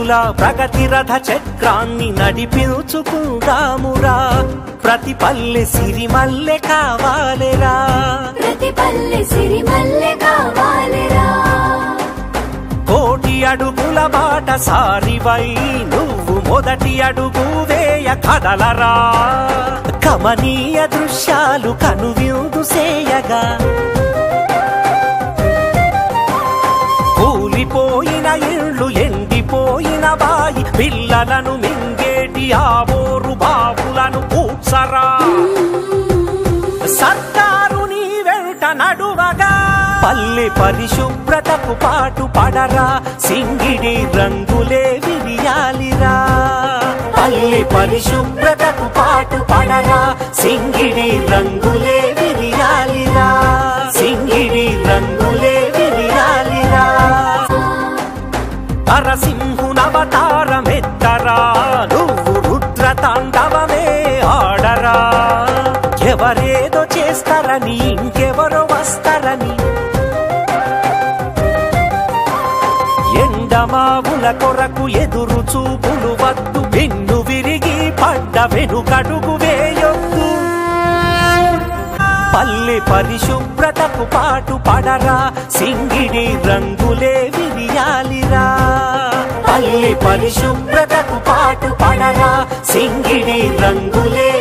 అడుగుల ప్రగతి రథ చక్రాన్ని నడిపించుకుందామురా ప్రతి పల్లె సిరిమల్లె కావాలిరా ప్రతి పల్లె సిరిమల్లె కావాలిరా కోటి అడుగుల బాట సారివై నువ్వు మొదటి అడుగు వేయ కదలరా కమనీయ దృశ్యాలు కనువిందు సేయగా కూలిపోయిన ఇళ్ళు ఎండిపోయిన బాయి పిల్లలను మింగేటి ఆబోరు బాబులను కూర్చరా సర్కారు నీ వెంట నడువగా పల్లె పరిశుభ్రతకు పాటు పడరా సింగిడి రంగులే విరియాలిరా పల్లె పరిశుభ్రతకు పాటు పడరా సింగిడి రంగులే విరియాలిరా సింగిడి రంగులే విరియాలిరా నరసింహునవతారమెత్తరా నువ్వు రుద్ర తాండవమే ఆడరా ఎవరేదో చేస్తారని ఇంకెవరో వస్తారని ఎండమావుల కొరకు ఎదురు చూపులు వద్దు వెన్ను విరిగి పడ్డ వెనుకడుగు వేయొద్దు పల్లె పరిశుభ్రతకు పాటు పడరా సింగిడి రంగులే విరియాలిరా పల్లె పరిశుభ్రతకు పాటు పడరా సింగిడి రంగులే